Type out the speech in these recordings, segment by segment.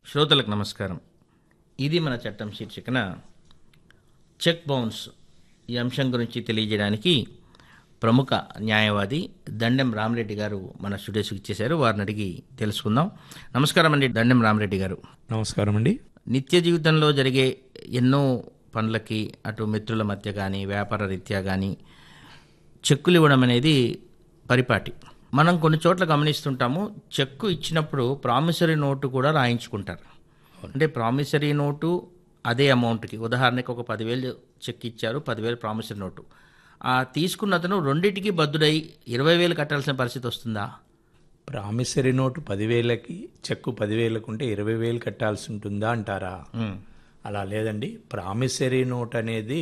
శ్రోతలకు నమస్కారం ఇది మన చట్టం శీర్షికన చెక్ బౌన్స్ ఈ అంశం గురించి తెలియజేయడానికి ప్రముఖ న్యాయవాది దండెం రామరెడ్డి గారు మన స్టూడియోస్కి ఇచ్చేశారు వారిని అడిగి తెలుసుకుందాం నమస్కారం అండి దండెం రామరెడ్డి గారు నమస్కారం అండి నిత్య జీవితంలో జరిగే ఎన్నో పనులకి అటు మిత్రుల మధ్య కానీ వ్యాపార రీత్యా కానీ చెక్కులు ఇవ్వడం అనేది పరిపాటి మనం కొన్ని చోట్ల గమనిస్తుంటాము చెక్కు ఇచ్చినప్పుడు ప్రామిసరీ నోటు కూడా రాయించుకుంటారు అంటే ప్రామిసరీ నోటు అదే అమౌంట్కి ఉదాహరణకి ఒక పదివేలు చెక్ ఇచ్చారు పదివేలు ప్రామిసరీ నోటు ఆ తీసుకున్న అతను రెండింటికి బద్దుడై ఇరవై వేలు కట్టాల్సిన పరిస్థితి వస్తుందా ప్రామిసరీ నోటు పదివేలకి చెక్కు పదివేలకు ఉంటే ఇరవై వేలు కట్టాల్సి ఉంటుందా అంటారా ఉమ్, అలా లేదండి ప్రామిసరీ నోట్ అనేది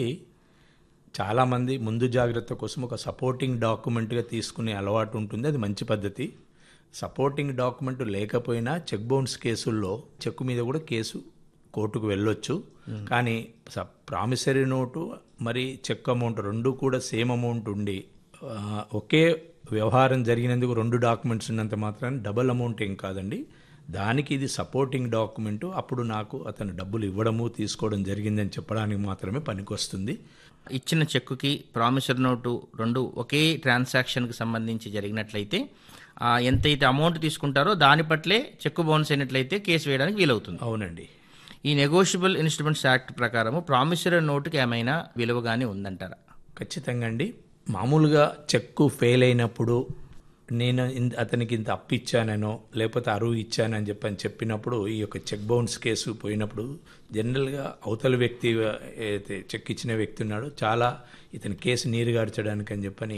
చాలామంది ముందు జాగ్రత్త కోసం ఒక సపోర్టింగ్ డాక్యుమెంట్గా తీసుకునే అలవాటు ఉంటుంది అది మంచి పద్ధతి సపోర్టింగ్ డాక్యుమెంట్ లేకపోయినా చెక్ బౌన్స్ కేసుల్లో చెక్కు మీద కూడా కేసు కోర్టుకు వెళ్ళొచ్చు కానీ స- ప్రామిసరీ నోటు మరి చెక్ అమౌంట్ రెండు కూడా సేమ్ అమౌంట్ ఉండి ఆ, ఒకే వ్యవహారం జరిగినందుకు రెండు డాక్యుమెంట్స్ ఉన్నంత మాత్రాన్ని డబల్ అమౌంట్ ఏం కాదండి దానికి ఇది సపోర్టింగ్ డాక్యుమెంట్ అప్పుడు నాకు అతను డబ్బులు ఇవ్వడము తీసుకోవడం జరిగిందని చెప్పడానికి మాత్రమే పనికొస్తుంది ఇచ్చిన చెక్కుకి ప్రామిసరీ నోటు రెండు ఒకే ట్రాన్సాక్షన్కి సంబంధించి జరిగినట్లయితే ఆ, ఎంతైతే అమౌంట్ తీసుకుంటారో దాని పట్లే చెక్కు బౌన్స్ అయినట్లయితే కేసు వేయడానికి వీలవుతుంది అవునండి ఈ నెగోషియబుల్ ఇన్స్ట్రుమెంట్స్ యాక్ట్ ప్రకారము ప్రామిసరీ నోటుకి ఏమైనా విలువగానే ఉందంటారా ఖచ్చితంగా అండి మామూలుగా చెక్కు ఫెయిల్ అయినప్పుడు నేను ఇన్- అతనికి ఇంత అప్పు ఇచ్చాననో లేకపోతే అరువు ఇచ్చానని చెప్పని చెప్పినప్పుడు ఈ యొక్క చెక్ బౌన్స్ కేసు పోయినప్పుడు జనరల్గా అవతల వ్యక్తి అయితే చెక్ ఇచ్చిన వ్యక్తి ఉన్నాడో చాలా ఇతని కేసు నీరుగార్చడానికి అని చెప్పని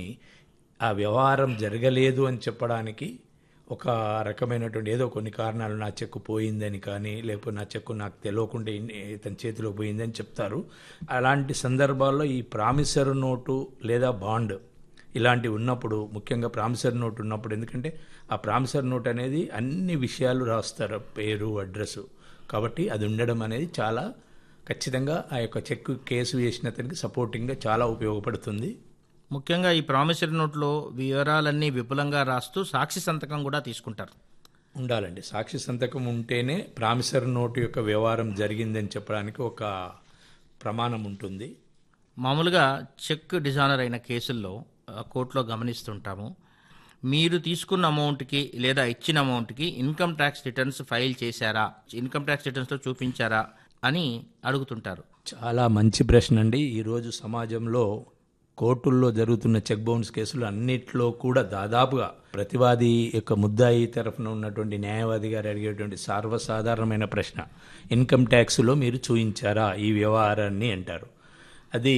ఆ వ్యవహారం జరగలేదు అని చెప్పడానికి ఒక రకమైనటువంటి ఏదో కొన్ని కారణాలు నా చెక్కు పోయిందని కానీ లేకపోతే నా చెక్కు నాకు తెలియకుండా ఇన్- ఇతని చేతిలో పోయిందని చెప్తారు అలాంటి సందర్భాల్లో ఈ ప్రామిసర్ నోటు లేదా బాండ్ ఇలాంటివి ఉన్నప్పుడు ముఖ్యంగా ప్రామిసర్ నోట్ ఉన్నప్పుడు ఎందుకంటే ఆ ప్రామిసర్ నోట్ అనేది అన్ని విషయాలు రాస్తారు పేరు అడ్రస్ కాబట్టి అది ఉండడం అనేది చాలా ఖచ్చితంగా ఆ యొక్క చెక్ కేసు వేసిన అతనికి సపోర్టింగ్గా చాలా ఉపయోగపడుతుంది ముఖ్యంగా ఈ ప్రామిసరీ నోట్లో వివరాలన్నీ విపులంగా రాస్తూ సాక్షి సంతకం కూడా తీసుకుంటారు ఉండాలండి సాక్షి సంతకం ఉంటేనే ప్రామిసర్ నోటు యొక్క వ్యవహారం జరిగిందని చెప్పడానికి ఒక ప్రమాణం ఉంటుంది మామూలుగా చెక్ డిజానర్ అయిన కేసుల్లో ఆ, కోర్టులో గమనిస్తుంటాము మీరు తీసుకున్న అమౌంట్కి లేదా ఇచ్చిన అమౌంట్కి ఇన్కమ్ ట్యాక్స్ రిటర్న్స్ ఫైల్ చేశారా ఇన్కమ్ ట్యాక్స్ రిటర్న్స్లో చూపించారా అని అడుగుతుంటారు చాలా మంచి ప్రశ్న అండి ఈరోజు సమాజంలో కోర్టుల్లో జరుగుతున్న చెక్ బౌన్స్ కేసులు అన్నిట్లో కూడా దాదాపుగా ప్రతివాది యొక్క ముద్దాయి తరఫున ఉన్నటువంటి న్యాయవాది గారు అడిగేటువంటి సర్వసాధారణమైన ప్రశ్న ఇన్కమ్ ట్యాక్స్లో మీరు చూయించారా ఈ వ్యవహారాన్ని అంటారు అది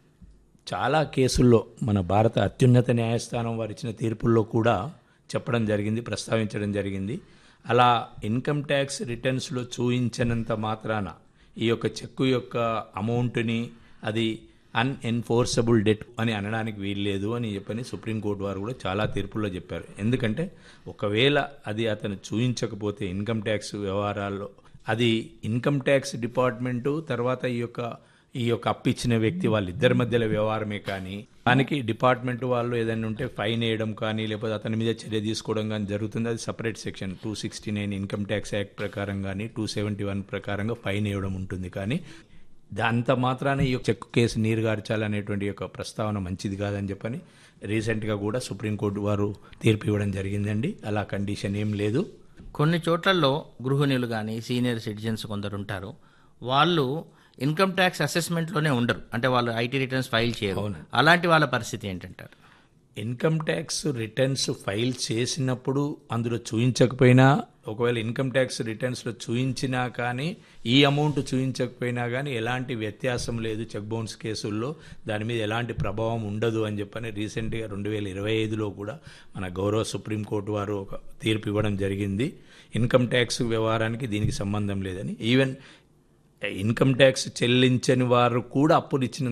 చాలా కేసుల్లో మన భారత అత్యున్నత న్యాయస్థానం వారు ఇచ్చిన తీర్పుల్లో కూడా చెప్పడం జరిగింది ప్రస్తావించడం జరిగింది అలా ఇన్కమ్ ట్యాక్స్ రిటర్న్స్లో చూయించనంత మాత్రాన ఈ యొక్క చెక్కు యొక్క అమౌంట్ని అది అన్ఎన్ఫోర్సబుల్ డెట్ అని అనడానికి వీల్లేదు అని చెప్పని సుప్రీంకోర్టు వారు కూడా చాలా తీర్పుల్లో చెప్పారు ఎందుకంటే ఒకవేళ అది అతను చూయించకపోతే ఇన్కమ్ ట్యాక్స్ వ్యవహారాల్లో అది ఇన్కమ్ ట్యాక్స్ డిపార్ట్మెంటు తర్వాత ఈ యొక్క ఈ యొక్క అప్పిచ్చిన వ్యక్తి వాళ్ళిద్దరి మధ్యలో వ్యవహారమే కానీ దానికి డిపార్ట్మెంట్ వాళ్ళు ఏదైనా ఉంటే ఫైన్ వేయడం కానీ లేకపోతే అతని మీద చర్య తీసుకోవడం కానీ జరుగుతుంది అది separate section two sixty nine income tax act ప్రకారం కానీ టూ సెవెంటీ వన్ ప్రకారంగా ఫైన్ వేయడం ఉంటుంది కానీ అంత మాత్రాన ఈ యొక్క చెక్కు కేసు నీరుగార్చాలనేటువంటి యొక్క ప్రస్తావన మంచిది కాదని చెప్పని రీసెంట్గా కూడా సుప్రీంకోర్టు వారు తీర్పు ఇవ్వడం జరిగిందండి అలా కండిషన్ ఏం లేదు కొన్ని చోట్లలో గృహిణులు కానీ సీనియర్ సిటిజన్స్ కొందరు ఉంటారు వాళ్ళు ఇన్కమ్ ట్యాక్స్ అసెస్మెంట్లోనే ఉండరు అంటే వాళ్ళు ఐటీ రిటర్న్స్ ఫైల్ చేయరు అలాంటి వాళ్ళ పరిస్థితి ఏంటంటారు ఇన్కమ్ ట్యాక్స్ రిటర్న్స్ ఫైల్ చేసినప్పుడు అందులో చూయించకపోయినా ఒకవేళ ఇన్కమ్ ట్యాక్స్ రిటర్న్స్లో చూయించినా కానీ ఈ అమౌంట్ చూయించకపోయినా కానీ ఎలాంటి వ్యత్యాసం లేదు చెక్ బౌన్స్ కేసుల్లో దాని మీద ఎలాంటి ప్రభావం ఉండదు అని చెప్పని రీసెంట్గా రెండు వేల ఇరవై ఐదులో కూడా మన గౌరవ సుప్రీంకోర్టు వారు ఒక తీర్పు ఇవ్వడం జరిగింది ఇన్కమ్ ట్యాక్స్ వ్యవహారానికి దీనికి సంబంధం లేదని ఈవెన్ ఇన్కమ్ ట్యాక్స్ చెల్లించని వారు కూడా అప్పులు ఇచ్చిన